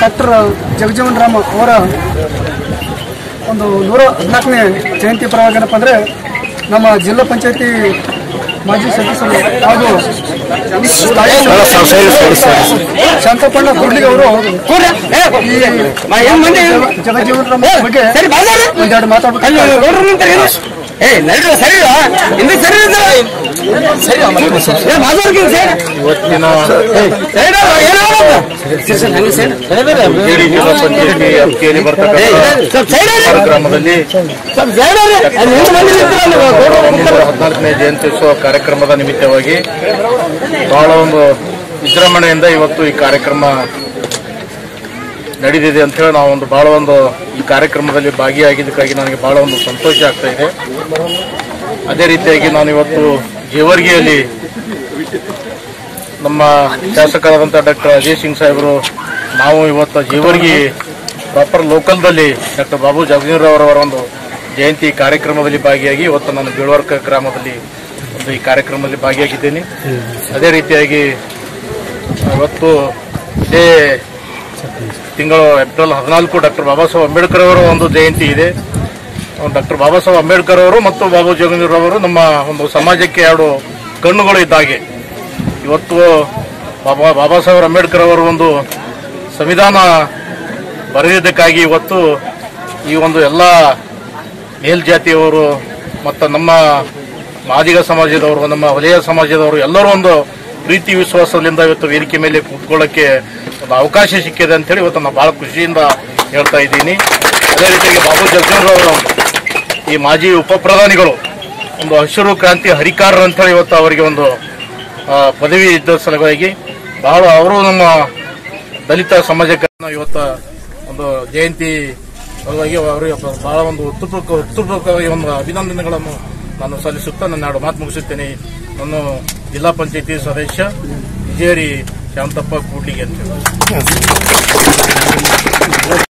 doctor Jagjivan Ram ಅವರ ಒಂದು ನೂರ ಹದಿನಾಲ್ಕನೇ ಜಯಂತಿ ಪರವಾಗಿ ಏನಪ್ಪ ಅಂದರೆ ನಮ್ಮ ಜಿಲ್ಲಾ ಪಂಚಾಯತಿ ಮಾಜಿ ಸದಸ್ಯರು ಹಾಗೂ ಸ್ಥಾಯಿ ಶಾಂತಪಣ್ಣ ಕೂಡ್ಲಿಗೆ ಅವರು ಈ ಜಗಜೀವನ್ ರಾಮ್ ಬಗ್ಗೆ ಒಂದೆರಡು ಮಾತಾಡ್ಬೇಕು ಇವತ್ತಿನ ಜೆಡಿ ಜಿಲ್ಲಾ ಪಂಚಾಯತಿ ವ್ಯಾಪ್ತಿಯಲ್ಲಿ ಬರ್ತಕ್ಕಂಥ ಕಾರ್ಯಕ್ರಮದಲ್ಲಿ ಮುನ್ನೂರ ಹದಿನಾಲ್ಕನೇ ಜಯಂತ್ಯುತ್ಸವ ಕಾರ್ಯಕ್ರಮದ ನಿಮಿತ್ತವಾಗಿ ಬಹಳ ಒಂದು ವಿಜೃಂಭಣೆಯಿಂದ ಇವತ್ತು ಈ ಕಾರ್ಯಕ್ರಮ ನಡೆದಿದೆ ಅಂತ ಹೇಳಿ ನಾವು ಒಂದು ಬಹಳ ಒಂದು ಈ ಕಾರ್ಯಕ್ರಮದಲ್ಲಿ ಭಾಗಿಯಾಗಿದ್ದಕ್ಕಾಗಿ ನನಗೆ ಬಹಳ ಒಂದು ಸಂತೋಷ ಆಗ್ತಾ ಇದೆ ಅದೇ ರೀತಿಯಾಗಿ ನಾನು ಇವತ್ತು ಜೇವರ್ಗಿಯಲ್ಲಿ ನಮ್ಮ ಶಾಸಕರಾದಂಥ ಡಾಕ್ಟರ್ ಅಜಯ್ ಸಿಂಗ್ ಸಾಹೇಬರು ನಾವು ಇವತ್ತು ಜೇವರ್ಗಿ ಪ್ರಾಪರ್ ಲೋಕಲ್ದಲ್ಲಿ ಡಾಕ್ಟರ್ ಬಾಬು ಜಗಜೀವನರಾವ್ ಒಂದು ಜಯಂತಿ ಕಾರ್ಯಕ್ರಮದಲ್ಲಿ ಭಾಗಿಯಾಗಿ ಇವತ್ತು ನಾನು ಬೀಳ್ವರ್ಕ ಗ್ರಾಮದಲ್ಲಿ ಒಂದು ಈ ಕಾರ್ಯಕ್ರಮದಲ್ಲಿ ಭಾಗಿಯಾಗಿದ್ದೇನೆ ಅದೇ ರೀತಿಯಾಗಿ ಇವತ್ತು ಇದೇ ತಿಂಗಳು ಏಪ್ರಿಲ್ ಹದಿನಾಲ್ಕು ಡಾಕ್ಟರ್ ಬಾಬಾ ಸಾಹೇಬ್ ಅಂಬೇಡ್ಕರ್ ಅವರ ಒಂದು ಜಯಂತಿ ಇದೆ ಡಾಕ್ಟರ್ ಬಾಬಾ ಸಾಹೇಬ್ ಅಂಬೇಡ್ಕರ್ ಅವರು ಮತ್ತು ಬಾಬು ಜಗಜೀವನರಾವ್ ಅವರು ನಮ್ಮ ಒಂದು ಸಮಾಜಕ್ಕೆ ಎರಡು ಕಣ್ಣುಗಳು ಇದ್ದಾಗೆ ಇವತ್ತು ಬಾಬಾ ಬಾಬಾ ಸಾಹೇಬ್ ಅಂಬೇಡ್ಕರ್ ಅವರು ಒಂದು ಸಂವಿಧಾನ ಬರೆದಿದ್ದಕ್ಕಾಗಿ ಇವತ್ತು ಈ ಒಂದು ಎಲ್ಲ ಮೇಲ್ಜಾತಿಯವರು ಮತ್ತು ನಮ್ಮ ಮಾದಿಗ ಸಮಾಜದವರು ನಮ್ಮ ವಲಯ ಸಮಾಜದವರು ಎಲ್ಲರೂ ಒಂದು ಪ್ರೀತಿ ವಿಶ್ವಾಸದಿಂದ ಇವತ್ತು ವೇದಿಕೆ ಮೇಲೆ ಕೂತ್ಕೊಳ್ಳೋಕ್ಕೆ ಒಂದು ಅವಕಾಶ ಸಿಕ್ಕಿದೆ ಅಂತೇಳಿ ಇವತ್ತು ನಾನು ಬಹಳ ಖುಷಿಯಿಂದ ಹೇಳ್ತಾ ಇದ್ದೀನಿ ಅದೇ ರೀತಿಯಾಗಿ ಬಾಬು ಜಗಜೀವನರಾವ್ ಈ ಮಾಜಿ ಉಪ ಪ್ರಧಾನಿಗಳು ಒಂದು ಹಸಿರು ಕ್ರಾಂತಿ ಹರಿಕಾರರು ಅಂತೇಳಿ ಇವತ್ತು ಅವರಿಗೆ ಒಂದು ಆ, ಪದವಿ ಇದ್ದ ಸಲುವಾಗಿ ಬಹಳ ಅವರು ನಮ್ಮ ದಲಿತ ಸಮಾಜಕ್ಕೆ ನಾವು ಇವತ್ತ ಒಂದು ಜಯಂತಿ ಸಲುವಾಗಿ ಅವರಿಗೆ ಬಹಳ ಒಂದು ಉತ್ತುಪೂರ್ವಕ ಉತ್ತುಪೂರ್ವಕವಾಗಿ ಒಂದು ಅಭಿನಂದನೆಗಳನ್ನು ನಾನು ಸಲ್ಲಿಸುತ್ತಾ ನನ್ನ ಎರಡು ಮಾತು ಮುಗಿಸುತ್ತೇನೆ ನಾನು ಜಿಲ್ಲಾ ಪಂಚಾಯತಿ ಸದಸ್ಯ ವಿಜಯರಿ ಶಾಂತಪ್ಪ ಕೂಡ್ಲಿಗೆ ಅಂತ ಹೇಳಿ